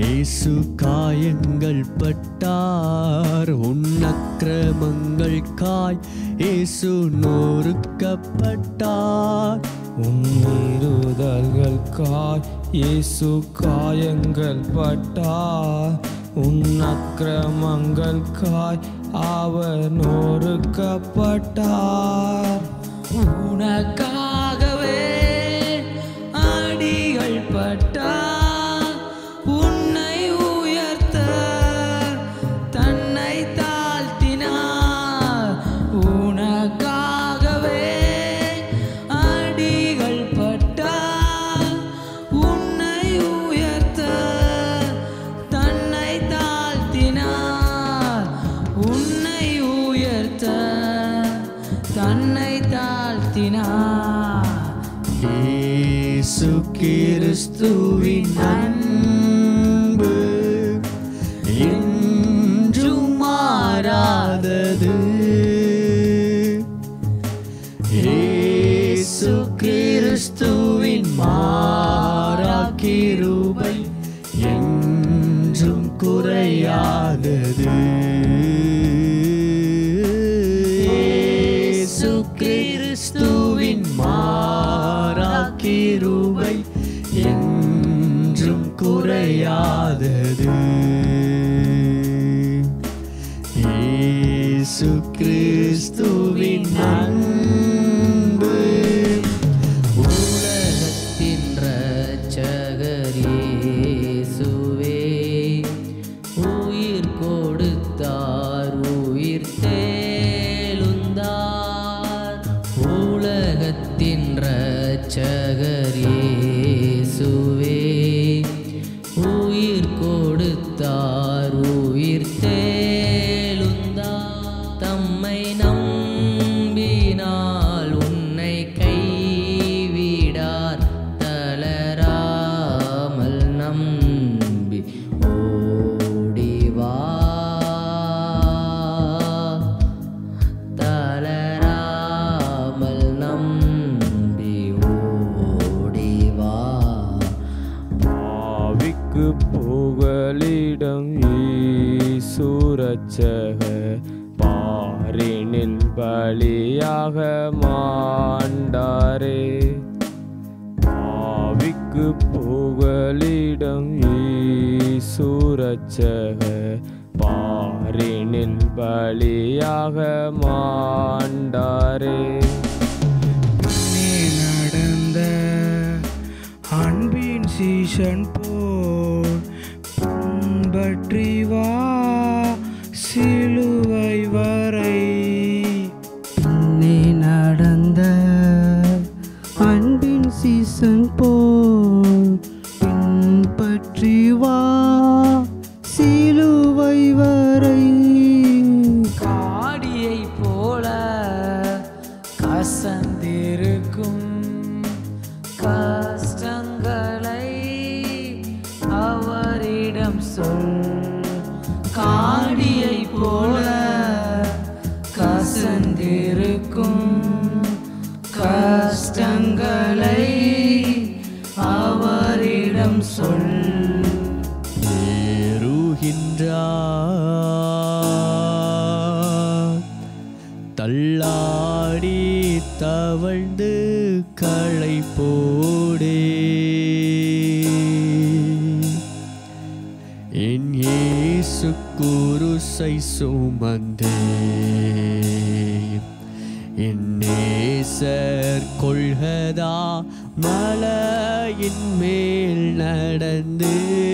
இயேசு காயங்கள் பட்டார் உன் அக்கிரமங்கள் காய் இயேசு நொறுக்கப்பட்டார் உன்னிருதல்கள் காய் இயேசு காயங்கள் பட்டார் உன் அக்கிரமங்கள் காய் அவர் நொறுக்கப்பட்டார் உனக்காகவே அடிகள் பட்டார் உன்னை உயர்த்த தன்னை தாழ்த்தினார் உனக்காகவே அடிகள் பட்டார் உன்னை உயர்த்த தன்னை தாழ்த்தினார் உன்னை உயர்த்த தன்னை தாழ்த்தினார் இயேசு கிறிஸ்துவின் அன்பு என்றும் மாறாதது இயேசு கிறிஸ்துவின் மாறா கிருபை என்றும் குறையாதது இயேசு கிறிஸ்துவின் மாறா கிருபை என்றும் குறையாதது இயேசு கிறிஸ்துவின் அன்பு உலகத்தின் இரட்சகர் இயேசுவே உயிர் கொடுத்தார் உயிர் தேழுந்தார் உலகத்தின் இரட்சகர் இயேசுவே உயிர் கொடுத்தார் உயிர் தேழுந்தார் தம்மை நம்பினால் உன்னை கைவிடார் தளராமல் நம்பி ஓடிவா தளராமல் நம்பி ஓடிவா ஆவிக்கு புகலிடம் ஈசுரட்சக பாரினில் பலியாக மாண்டாரே ஆவிக்கு புகலிடம் ஈசுரட்சக பாரினில் பலியாக மாண்டாரே நீ நடந்த அன்பின் சீசன் போல் பின்பற்றி வா சிலுவை வரை நீ நடந்த அன்பின் சீசன் போல் பின்பற்றி வா சிலுவை வரை காடியை போல கசந்திருக்கும் கஷ்டங்களை அவரிடம் சொல் காடியை போல கசந்திருக்கும் கஷ்டங்களை அவரிடம் சொல் ஏறுகின்றார் தள்ளாடி தவழ்ந்து களை போடே என் இயேசு குருசை சுமந்தே என் நேசர் கொள்கதா மலையின் மேல் நடந்து